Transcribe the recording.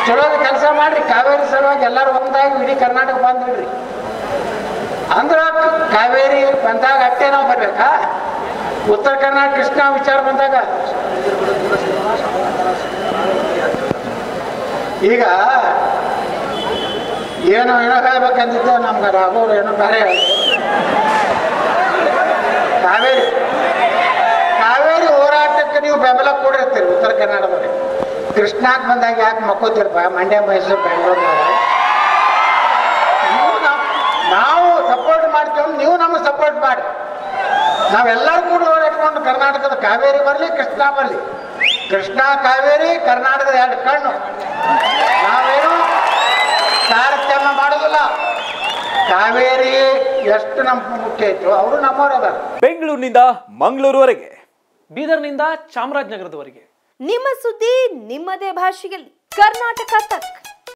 ಚಲೋ ಕೆಲಸ ಮಾಡ್ರಿ ಕಾವೇರಿ ಸಲುವಾಗಿ ಎಲ್ಲರೂ ಒಂದಾಗಿ ಇಡೀ ಕರ್ನಾಟಕ ಬಂದ್ಬಿಡ್ರಿ ಅಂದ್ರ ಕಾವೇರಿ ಬಂದಾಗ ಅಷ್ಟೇ ನಾವು ಬರ್ಬೇಕಾ ಉತ್ತರ ಕರ್ನಾಟಕ ಕೃಷ್ಣ ವಿಚಾರ ಬಂದಾಗ ಈಗ ಏನೋ ಏನೋ ಹೇಳ್ಬೇಕಂದಿದ್ದೆ ನಮ್ಗೆ ರಾಘವ್ರು ಏನೋ ಬೇರೆ ಹೇಳ್ದ್ರು. ಕಾವೇರಿ ಕಾವೇರಿ ಹೋರಾಟಕ್ಕೆ ನೀವು ಬೆಂಬಲ ಕೊಡಿರ್ತೀರಿ ಉತ್ತರ ಕನ್ನಡದಲ್ಲಿ ಕೃಷ್ಣಾಕ್ ಬಂದಾಗ ಯಾಕೆ ಮಕ್ಕೋತಿರ್ಪ ಮಂಡ್ಯ ಮೈಸೂರು ಬೆಂಗಳೂರಿನಾಗ ನೀವು ನಾವು- ನಾವು ಸಪೋರ್ಟ್ ಮಾಡ್ತೀವಿ ನೀವು ನಮಗೆ ಸಪೋರ್ಟ್ ಮಾಡಿ ನಾವೆಲ್ಲರೂ ಕೂಡ ಹೋರಾಡ್ಕೊಂಡು ಕರ್ನಾಟಕದ ಕಾವೇರಿ ಬರಲಿ ಕೃಷ್ಣ ಬರಲಿ ಕೃಷ್ಣ ಕಾವೇರಿ ಕರ್ನಾಟಕದ ಎರಡು ಕಣ್ಣು ನಾವೇನು ತಾರತಮ್ಯ ಮಾಡೋದಿಲ್ಲ ಕಾವೇರಿ ಎಷ್ಟು ನಮ್ಮ ಮುಖ್ಯ ಇತ್ತು ಅವರು ನಮ್ಮವರದ ಬೆಂಗಳೂರಿನಿಂದ ಮಂಗಳೂರುವರೆಗೆ ಬೀದರ್ನಿಂದ ಚಾಮರಾಜನಗರದವರೆಗೆ ನಿಮ್ಮ ಸುದ್ದಿ ನಿಮ್ಮದೇ ಭಾಷೆಯಲ್ಲಿ ಕರ್ನಾಟಕ ತಕ್